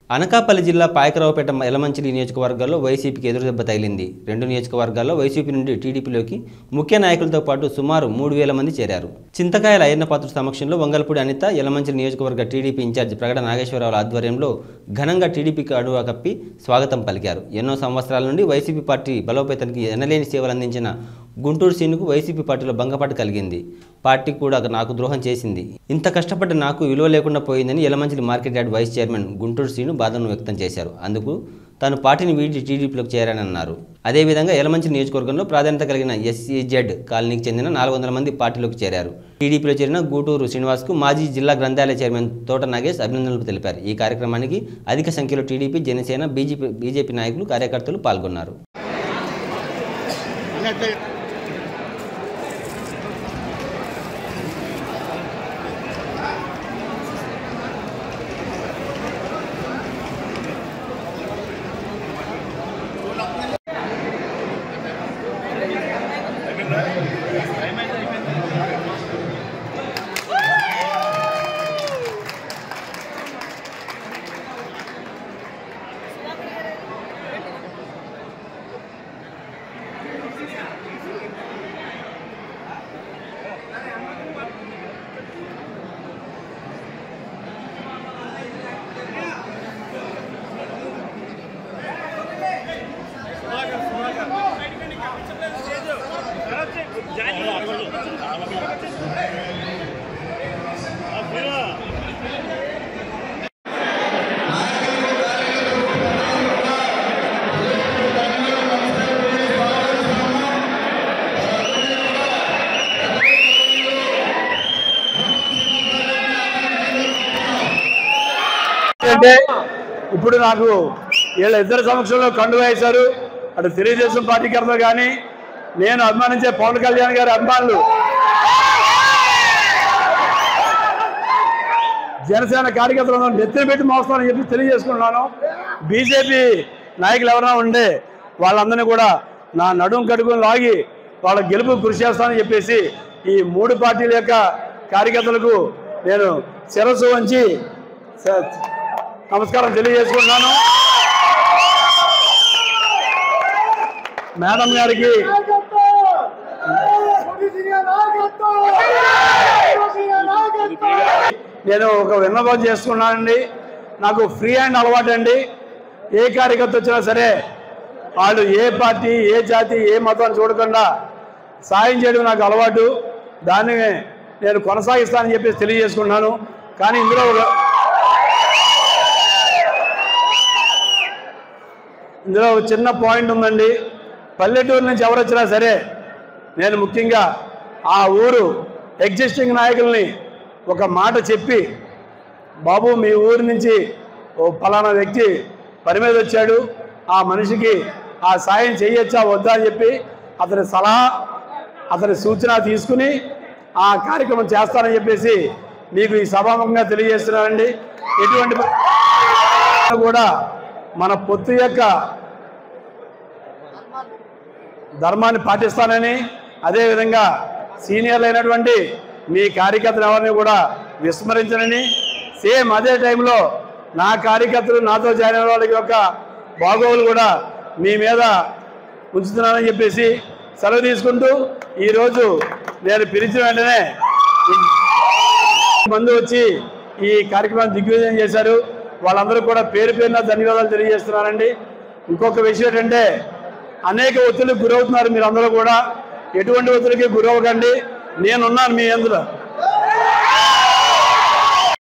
అనకాపల్లి జిల్లా పాయకరావుపేట ఎలమంచిలి నియోజకవర్గాల్లో వైసీపీకి ఎదురుదెబ్బ తగిలింది రెండు నియోజకవర్గాల్లో వైసీపీ నుండి టీడీపీలోకి ముఖ్య నాయకులతో పాటు సుమారు మూడు వేల మంది చేరారు చింతకాయల అయ్యన్నపాత్రుడు సమక్షంలో వంగల్పూడి అనిత ఎలమంచిలి నియోజకవర్గ టీడీపీ ఇన్ఛార్జి ప్రగడ నాగేశ్వరరావు ఆధ్వర్యంలో ఘనంగా టీడీపీకి అడుగు కప్పి స్వాగతం పలికారు ఎన్నో సంవత్సరాల నుండి వైసీపీ పార్టీ బలోపేతానికి ఎనలేని సేవలు అందించిన గుంటూరు సీనుకు వైసీపీ పార్టీలో భంగపాటు కలిగింది పార్టీ కూడా నాకు ద్రోహం చేసింది ఇంత కష్టపడ్డ నాకు విలువ లేకుండా పోయిందని Yelamanchili market yard vice chairman Guntur Srinu బాధను వ్యక్తం చేశారు అందుకు తాను పార్టీని వీడి టీడీపీలోకి చేరానన్నారు అదేవిధంగా ఎలమంచి నియోజకవర్గంలో ప్రాధాన్యత కలిగిన ఎస్సీజెడ్ కాలనీకి చెందిన నాలుగు వందల మంది పార్టీలోకి చేరారు టీడీపీలో చేరిన గూటూరు శ్రీనివాస్కు మాజీ జిల్లా గ్రంథాలయ చైర్మన్ తోట నాగేష్ అభినందనలు తెలిపారు ఈ కార్యక్రమానికి అధిక సంఖ్యలో టీడీపీ జనసేన బీజేపీ బీజేపీ నాయకులు కార్యకర్తలు పాల్గొన్నారు అంటే ఇప్పుడు నాకు వీళ్ళ ఇద్దరు సమక్షంలో కండు వేశారు అటు తెలుగుదేశం పార్టీ కర్తలు కానీ నేను అభిమానించే పవన్ కళ్యాణ్ గారి అభిమానులు జనసేన కార్యకర్తలను నెత్తిన పెట్టి మోస్తానని చెప్పి తెలియజేసుకుంటున్నాను బీజేపీ నాయకులు ఎవరైనా ఉండే వాళ్ళందరినీ కూడా నా నడుం కడుగుని లాగి వాళ్ళ గెలుపు కృషి చేస్తానని చెప్పేసి ఈ మూడు పార్టీల యొక్క కార్యకర్తలకు నేను శిరస్సు వంచి స- నమస్కారం తెలియజేసుకుంటున్నాను మేడం గారికి నేను ఒక విన్నపం చేసుకున్నానండి నాకు ఫ్రీ హ్యాండ్ అలవాటు అండి ఏ కార్యకర్త వచ్చినా సరే వాళ్ళు ఏ పార్టీ ఏ జాతి ఏ మతాన్ని చూడకుండా సాయం చేయడం నాకు అలవాటు దాన్ని నేను కొనసాగిస్తానని చెప్పేసి తెలియజేసుకున్నాను కానీ ఇందులో ఒక- ఇందులో ఒక చిన్న పాయింట్ ఉందండి పల్లెటూరు నుంచి ఎవరు వచ్చినా సరే నేను ముఖ్యంగా ఆ ఊరు ఎగ్జిస్టింగ్ నాయకుల్ని ఒక మాట చెప్పి బాబు మీ ఊరి నుంచి ఓ ఫలానా వ్యక్తి పని మీద వచ్చాడు ఆ మనిషికి ఆ సాయం చేయొచ్చా వద్దా అని చెప్పి అతని సలహా అతని సూచన తీసుకుని ఆ కార్యక్రమం చేస్తానని చెప్పేసి మీకు ఈ సభాముఖంగా తెలియజేస్తున్నానండి ఎటువంటి ప- కూడా మన పొత్తు యొక్క ధర్మాన్ని పాటిస్తానని అదేవిధంగా సీనియర్లు అయినటువంటి మీ కార్యకర్తలు ఎవరిని కూడా విస్మరించనని సేమ్ అదే టైంలో నా కార్యకర్తలు నాతో జాయిన్ అయిన వాళ్ళకి యొక్క బాగోగులు కూడా మీ మీద ఉంచుతున్నానని చెప్పేసి సెలవు తీసుకుంటూ ఈరోజు నేను పిలిచిన వెంటనే మంది వచ్చి ఈ కార్యక్రమాన్ని దిగ్విజయం చేశారు వాళ్ళందరూ కూడా పేరు పేరున ధన్యవాదాలు తెలియజేస్తున్నానండి ఇంకొక విషయం ఏంటంటే అనేక ఒత్తిడికి గురవుతున్నారు మీరందరూ కూడా ఎటువంటి ఒత్తిడికి గురవ్వకండి నేనున్నాను మీ అందులో